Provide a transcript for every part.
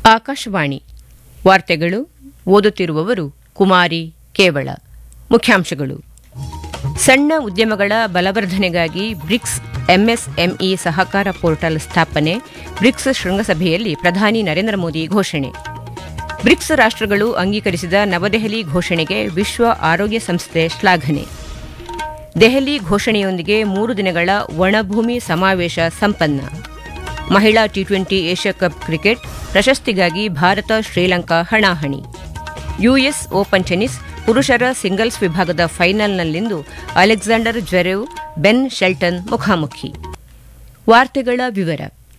ಆಕಾಶವಾಣಿ ವಾರ್ತೆಗಳು ಓದುತ್ತಿರುವವರು ಕುಮಾರಿ ಕೇವಳ ಮುಖ್ಯಾಂಶಗಳು ಸಣ್ಣ ಉದ್ಯಮಗಳ ಬಲವರ್ಧನೆಗಾಗಿ ಬ್ರಿಕ್ಸ್ ಎಂಎಸ್ಎಂಇ ಸಹಕಾರ ಪೋರ್ಟಲ್ ಸ್ಥಾಪನೆ ಬ್ರಿಕ್ಸ್ ಶೃಂಗಸಭೆಯಲ್ಲಿ ಪ್ರಧಾನಿ ನರೇಂದ್ರ ಮೋದಿ ಘೋಷಣೆ ಬ್ರಿಕ್ಸ್ ರಾಷ್ಟ್ರಗಳು ಅಂಗೀಕರಿಸಿದ ನವದೆಹಲಿ ಘೋಷಣೆಗೆ ವಿಶ್ವ ಆರೋಗ್ಯ ಸಂಸ್ಥೆ ಶ್ಲಾಘನೆ ದೆಹಲಿ ಘೋಷಣೆಯೊಂದಿಗೆ ಮೂರು ದಿನಗಳ ಒಣಭೂಮಿ ಸಮಾವೇಶ ಸಂಪನ್ನ ಮಹಿಳಾ T twenty Asia cup cricket ಪ್ರಶಸ್ತಿಗಾಗಿ ಭಾರತ ಶ್ರೀಲಂಕಾ ಹಣಾಹಣಿ ಯುಎಸ್ ಓಪನ್ ಟೆನಿಸ್ ಪುರುಷರ ಸಿಂಗಲ್ಸ್ ವಿಭಾಗದ ಫೈನಲ್ನಲ್ಲಿಂದು ಅಲೆಕ್ಸಾಂಡರ್ ಜ್ವೆರೆವ್ ಬೆನ್ ಶೆಲ್ಟನ್ ಮುಖಾಮುಖಿ ವಾರ್ತೆಗಳ ವಿವರ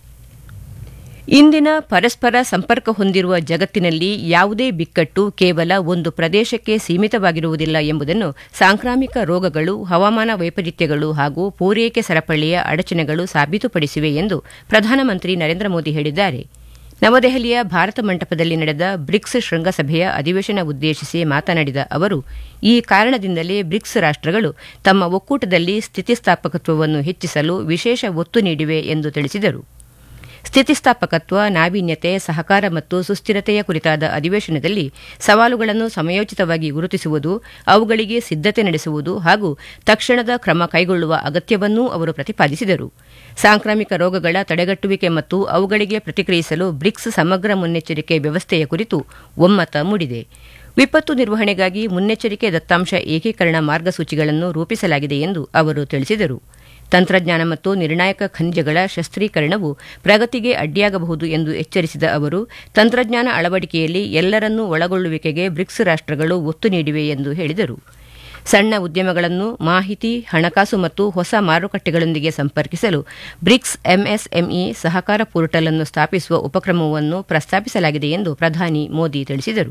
ಇಂದಿನ ಪರಸ್ಪರ ಸಂಪರ್ಕ ಹೊಂದಿರುವ ಜಗತ್ತಿನಲ್ಲಿ ಯಾವುದೇ ಬಿಕ್ಕಟ್ಟು ಕೇವಲ ಒಂದು ಪ್ರದೇಶಕ್ಕೆ ಸೀಮಿತವಾಗಿರುವುದಿಲ್ಲ ಎಂಬುದನ್ನು ಸಾಂಕ್ರಾಮಿಕ ರೋಗಗಳು ಹವಾಮಾನ ವೈಪರೀತ್ಯಗಳು ಹಾಗೂ ಪೂರೈಕೆ ಸರಪಳಿಯ ಅಡಚಣೆಗಳು ಸಾಬೀತುಪಡಿಸಿವೆ ಎಂದು ಪ್ರಧಾನಮಂತ್ರಿ ನರೇಂದ್ರ ಮೋದಿ ಹೇಳಿದ್ದಾರೆ ನವದೆಹಲಿಯ ಭಾರತ ಮಂಟಪದಲ್ಲಿ ನಡೆದ ಬ್ರಿಕ್ಸ್ ಶೃಂಗಸಭೆಯ ಅಧಿವೇಶನ ಉದ್ದೇಶಿಸಿ ಮಾತನಾಡಿದ ಅವರು ಈ ಕಾರಣದಿಂದಲೇ ಬ್ರಿಕ್ಸ್ ರಾಷ್ಟ್ರಗಳು ತಮ್ಮ ಒಕ್ಕೂಟದಲ್ಲಿ ಸ್ಥಿತಿಸ್ಥಾಪಕತ್ವವನ್ನು ಹೆಚ್ಚಿಸಲು ವಿಶೇಷ ಒತ್ತು ನೀಡಿವೆ ಎಂದು ತಿಳಿಸಿದರು ಸ್ಥಿತಿಸ್ಥಾಪಕತ್ವ ನಾವೀನ್ಯತೆ ಸಹಕಾರ ಮತ್ತು ಸುಸ್ಥಿರತೆಯ ಕುರಿತಾದ ಅಧಿವೇಶನದಲ್ಲಿ ಸವಾಲುಗಳನ್ನು ಸಮಯೋಚಿತವಾಗಿ ಗುರುತಿಸುವುದು ಅವುಗಳಿಗೆ ಸಿದ್ದತೆ ನಡೆಸುವುದು ಹಾಗೂ ತಕ್ಷಣದ ಕ್ರಮ ಕೈಗೊಳ್ಳುವ ಅಗತ್ಯವನ್ನೂ ಅವರು ಪ್ರತಿಪಾದಿಸಿದರು ಸಾಂಕ್ರಾಮಿಕ ರೋಗಗಳ ತಡೆಗಟ್ಟುವಿಕೆ ಮತ್ತು ಅವುಗಳಿಗೆ ಪ್ರತಿಕ್ರಿಯಿಸಲು ಬ್ರಿಕ್ಸ್ ಸಮಗ್ರ ಮುನ್ನೆಚ್ಚರಿಕೆ ವ್ಯವಸ್ಥೆಯ ಕುರಿತು ಒಮ್ಮತ ಮೂಡಿದೆ ವಿಪತ್ತು ನಿರ್ವಹಣೆಗಾಗಿ ಮುನ್ನೆಚ್ಚರಿಕೆ ದತ್ತಾಂಶ ಏಕೀಕರಣ ಮಾರ್ಗಸೂಚಿಗಳನ್ನು ರೂಪಿಸಲಾಗಿದೆ ಎಂದು ಅವರು ತಿಳಿಸಿದರು ತಂತ್ರಜ್ಞಾನ ಮತ್ತು ನಿರ್ಣಾಯಕ ಖನಿಜಗಳ ಶಸ್ತ್ರೀಕರಣವು ಪ್ರಗತಿಗೆ ಅಡ್ಡಿಯಾಗಬಹುದು ಎಂದು ಎಚ್ಚರಿಸಿದ ಅವರು ತಂತ್ರಜ್ಞಾನ ಅಳವಡಿಕೆಯಲ್ಲಿ ಎಲ್ಲರನ್ನೂ ಒಳಗೊಳ್ಳುವಿಕೆಗೆ ಬ್ರಿಕ್ಸ್ ರಾಷ್ಟ್ರಗಳು ಒತ್ತು ನೀಡಿವೆ ಎಂದು ಹೇಳಿದರು ಸಣ್ಣ ಉದ್ಯಮಗಳನ್ನು ಮಾಹಿತಿ ಹಣಕಾಸು ಮತ್ತು ಹೊಸ ಮಾರುಕಟ್ಟೆಗಳೊಂದಿಗೆ ಸಂಪರ್ಕಿಸಲು ಬ್ರಿಕ್ಸ್ ಎಂಎಸ್ಎಂಇ ಸಹಕಾರ ಪೋರ್ಟಲ್ ಅನ್ನು ಸ್ಥಾಪಿಸುವ ಉಪಕ್ರಮವನ್ನು ಪ್ರಸ್ತಾಪಿಸಲಾಗಿದೆ ಎಂದು ಪ್ರಧಾನಿ ಮೋದಿ ತಿಳಿಸಿದರು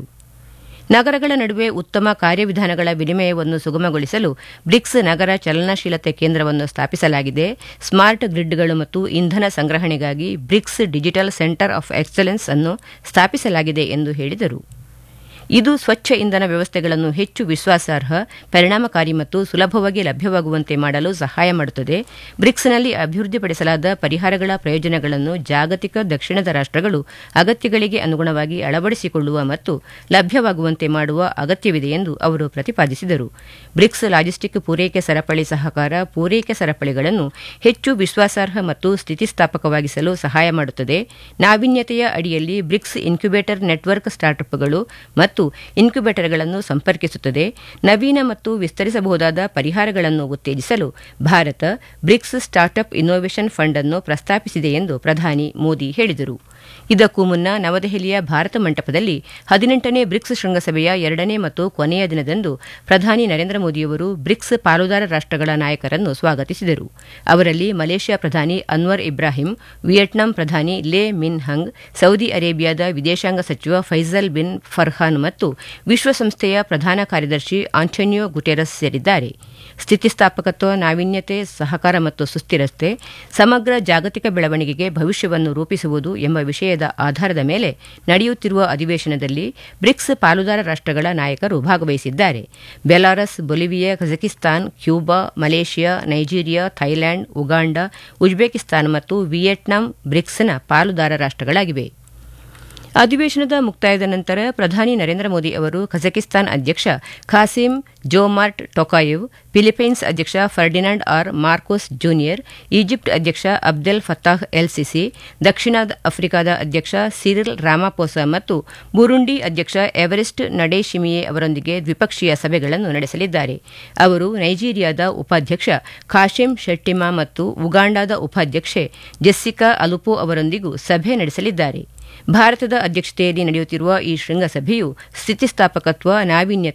ನಗರಗಳ ನಡುವೆ ಉತ್ತಮ ಕಾರ್ಯವಿಧಾನಗಳ ವಿನಿಮಯವನ್ನು ಸುಗಮಗೊಳಿಸಲು ಬ್ರಿಕ್ಸ್ ನಗರ ಚಲನಶೀಲತೆ ಕೇಂದ್ರವನ್ನು ಸ್ಥಾಪಿಸಲಾಗಿದೆ ಸ್ಮಾರ್ಟ್ ಗ್ರಿಡ್ಗಳು ಮತ್ತು ಇಂಧನ ಸಂಗ್ರಹಣೆಗಾಗಿ BRICS digital centre of excellence ಅನ್ನು ಸ್ಥಾಪಿಸಲಾಗಿದೆ ಎಂದು ಹೇಳಿದರು ಇದು ಸ್ವಚ್ಛ ಇಂಧನ ವ್ಯವಸ್ಥೆಗಳನ್ನು ಹೆಚ್ಚು ವಿಶ್ವಾಸಾರ್ಹ ಪರಿಣಾಮಕಾರಿ ಮತ್ತು ಸುಲಭವಾಗಿ ಲಭ್ಯವಾಗುವಂತೆ ಮಾಡಲು ಸಹಾಯ ಮಾಡುತ್ತದೆ ಬ್ರಿಕ್ಸ್ನಲ್ಲಿ ಅಭಿವೃದ್ಧಿಪಡಿಸಲಾದ ಪರಿಹಾರಗಳ ಪ್ರಯೋಜನಗಳನ್ನು ಜಾಗತಿಕ ದಕ್ಷಿಣದ ರಾಷ್ಟ್ರಗಳು ಅಗತ್ಯಗಳಿಗೆ ಅನುಗುಣವಾಗಿ ಅಳವಡಿಸಿಕೊಳ್ಳುವ ಮತ್ತು ಲಭ್ಯವಾಗುವಂತೆ ಮಾಡುವ ಅಗತ್ಯವಿದೆ ಎಂದು ಅವರು ಪ್ರತಿಪಾದಿಸಿದರು ಬ್ರಿಕ್ಸ್ ಲಾಜಿಸ್ಟಿಕ್ ಪೂರೈಕೆ ಸರಪಳಿ ಸಹಕಾರ ಪೂರೈಕೆ ಸರಪಳಿಗಳನ್ನು ಹೆಚ್ಚು ವಿಶ್ವಾಸಾರ್ಹ ಮತ್ತು ಸ್ಥಿತಿಸ್ಥಾಪಕವಾಗಿಸಲು ಸಹಾಯ ಮಾಡುತ್ತದೆ ನಾವೀನ್ಯತೆಯ ಅಡಿಯಲ್ಲಿ ಬ್ರಿಕ್ಸ್ ಇನ್ಕ್ಯುಬೇಟರ್ ನೆಟ್ವರ್ಕ್ ಸ್ಟಾರ್ಟ್ಅಪ್ಗಳು ಮತ್ತು ಇನ್ಕ್ಯುಬೇಟರ್ಗಳನ್ನು ಸಂಪರ್ಕಿಸುತ್ತದೆ ನವೀನ ಮತ್ತು ವಿಸ್ತರಿಸಬಹುದಾದ ಪರಿಹಾರಗಳನ್ನು ಉತ್ತೇಜಿಸಲು Bharat BRICS startup innovation fund ಅನ್ನು ಪ್ರಸ್ತಾಪಿಸಿದೆ ಎಂದು ಪ್ರಧಾನಿ ಮೋದಿ ಹೇಳಿದರು ಇದಕ್ಕೂ ಮುನ್ನ ನವದೆಹಲಿಯ ಭಾರತ ಮಂಟಪದಲ್ಲಿ ಹದಿನೆಂಟನೇ ಬ್ರಿಕ್ಸ್ ಶೃಂಗಸಭೆಯ ಎರಡನೇ ಮತ್ತು ಕೊನೆಯ ದಿನದಂದು ಪ್ರಧಾನಿ ನರೇಂದ್ರ ಮೋದಿಯವರು ಬ್ರಿಕ್ಸ್ ಪಾಲುದಾರ ರಾಷ್ಟ್ರಗಳ ನಾಯಕರನ್ನು ಸ್ವಾಗತಿಸಿದರು ಅವರಲ್ಲಿ ಮಲೇಷ್ಯಾ ಪ್ರಧಾನಿ ಅನ್ವರ್ ಇಬ್ರಾಹಿಂ ವಿಯೆಟ್ನಾಂ ಪ್ರಧಾನಿ ಲೇ ಮಿನ್ ಹಂಗ್ ಸೌದಿ ಅರೇಬಿಯಾದ ವಿದೇಶಾಂಗ ಸಚಿವ ಫೈಸಲ್ ಬಿನ್ ಫರ್ಹಾನ್ ಮತ್ತು ವಿಶ್ವಸಂಸ್ಥೆಯ ಪ್ರಧಾನ ಕಾರ್ಯದರ್ಶಿ ಆಂಟೋನಿಯೋ ಗುಟೆರಸ್ ಸೇರಿದ್ದಾರೆ ಸ್ಥಿತಿಸ್ಥಾಪಕತ್ವ ನಾವೀನ್ಯತೆ ಸಹಕಾರ ಮತ್ತು ಸುಸ್ಥಿರತೆ ಸಮಗ್ರ ಜಾಗತಿಕ ಬೆಳವಣಿಗೆಗೆ ಭವಿಷ್ಯವನ್ನು ರೂಪಿಸುವುದು ಎಂಬ ವಿಷಯದ ಆಧಾರದ ಮೇಲೆ ನಡೆಯುತ್ತಿರುವ ಅಧಿವೇಶನದಲ್ಲಿ ಬ್ರಿಕ್ಸ್ ಪಾಲುದಾರ ರಾಷ್ಟ್ರಗಳ ನಾಯಕರು ಭಾಗವಹಿಸಿದ್ದಾರೆ Belarus Bolivia Kazakhstan Cuba Malaysia Nigeria Thailand Uganda Uzbekistan ಮತ್ತು ವಿಯೆಟ್ನಾಂ ಬ್ರಿಕ್ಸ್ನ ಪಾಲುದಾರ ರಾಷ್ಟ್ರಗಳಾಗಿವೆ ಅಧಿವೇಶನದ ಮುಕ್ತಾಯದ ನಂತರ ಪ್ರಧಾನಿ ನರೇಂದ್ರ ಮೋದಿ ಅವರು ಕಜಕಿಸ್ತಾನ್ ಅಧ್ಯಕ್ಷ ಖಾಸಿಂ ಜೋಮಾರ್ಟ್ ಟೊಕಾಯೆವ್ ಫಿಲಿಪೈನ್ಸ್ ಅಧ್ಯಕ್ಷ Ferdinand R Marcos junior Egypt ಅಧ್ಯಕ್ಷ ಅಬ್ದೆಲ್ ಫತ್ತಾಹ್ ಎಲ್ ಸಿಸಿ ದಕ್ಷಿಣ ಆಫ್ರಿಕಾದ ಅಧ್ಯಕ್ಷ ಸಿರಿಲ್ ರಾಮಾಪೋಸ ಮತ್ತು ಬುರುಂಡಿ ಅಧ್ಯಕ್ಷ ಎವರೆಸ್ಟ್ ನಡೇಶಿಮಿಯೆ ಅವರೊಂದಿಗೆ ದ್ವಿಪಕ್ಷೀಯ ಸಭೆಗಳನ್ನು ನಡೆಸಲಿದ್ದಾರೆ ಅವರು ನೈಜೀರಿಯಾದ ಉಪಾಧ್ಯಕ್ಷ ಖಾಶಿಂ ಶೆಟ್ಟಿಮಾ ಮತ್ತು ಉಗಾಂಡಾದ ಉಪಾಧ್ಯಕ್ಷೆ ಜೆಸ್ಸಿಕಾ ಅಲುಪೋ ಅವರೊಂದಿಗೂ ಸಭೆ ನಡೆಸಲಿದ್ದಾರೆ ಭಾರತದ ಅಧ್ಯಕ್ಷತೆಯಲ್ಲಿ ನಡೆಯುತ್ತಿರುವ ಈ ಶೃಂಗಸಭೆಯು ಸ್ಥಿತಿಸ್ಥಾಪಕತ್ವ ನಾವೀನ್ಯತೆ